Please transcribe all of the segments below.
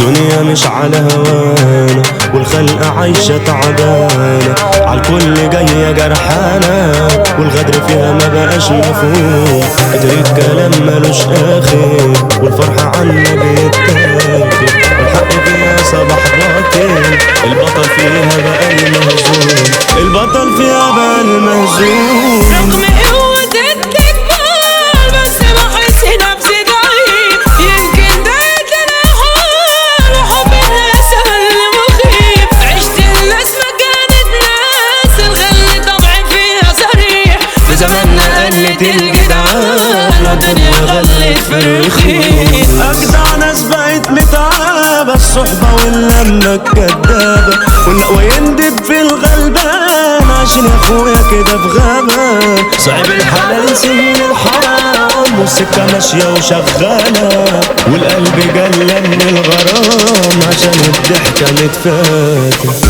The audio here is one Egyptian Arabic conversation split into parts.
الدنيا مش على هوانا والخلق عايشة تعبانة عالكل جاية جرحانة والغدر فيها ما بقاش مفهوم كتر الكلام ملوش آخر والفرحة عنا بيتاخد والحق فيها صباح باطل البطل فيها بقى المهزوم البطل فيها بقى المهزوم رغم قوة التكبر بس بحس نفسي ضعيف يمكن ده الحال وحب الناس اللي مخيف عشت الناس مكانت ناس الغل طبعي فيها صريح في زماننا قلت الجدعان والدنيا غلت في الرخيص أجدع ناس بقت متعبة الصحبة واللمة الكدابة واللقوة يندب في الغلبان عشان يا اخويا كده في غابة صعب الحلال سن الحرام والسكة ماشية وشغالة والقلب جلى من الغرام عشان الضحكة متفاتة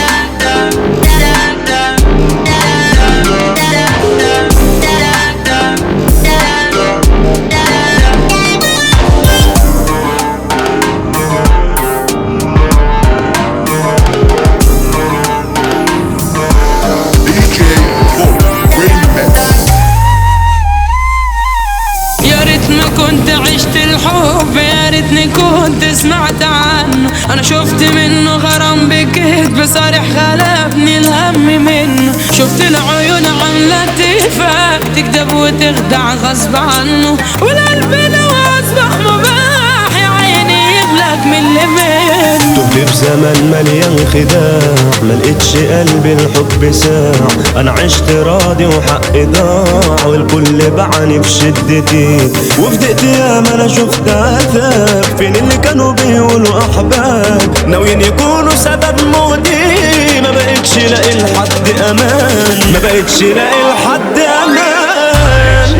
DJ Boom Remix. يا ريتني كنت عشت الحب يا ريتني كنت سمعت عنه انا شفت منه غرام بكذب صارح غلبني الهم منه شفت العيون عاملة تفاق تكذب وتخدع غصب عنه والقلب لو اصبح مباح يا عيني يغلق من اللي منه تهت في زمن مليان خداع ملقتش قلبي الحب ساع انا عشت راضي وحقي ضاع والكل بعاني في شدتي وفدقت يا ما انا شفت عذاب فين اللي كانوا بيقولوا احباب ناويين يكونوا سبب موتي ما بقتش لاقي لحد امان ما بقتش لاقي لحد امان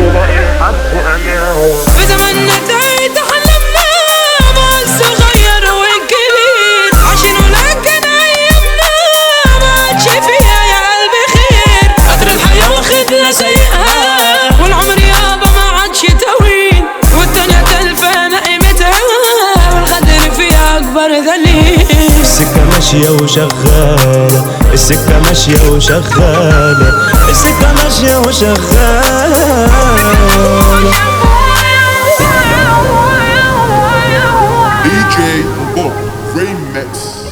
في زماننا تايت حلمنا بس غير والكبير عشان ولكن ايامنا ما عادش فيها يا قلبي خير قدر الحياة واخدنا سيئة والعمر يابا ما عادش طويل والدنيا تلفانة قيمتها والغدر فيها اكبر دليل السكة ماشية وشغالة السكة ماشية وشغالة السكة ماشية وشغالة DJ Boom Remix.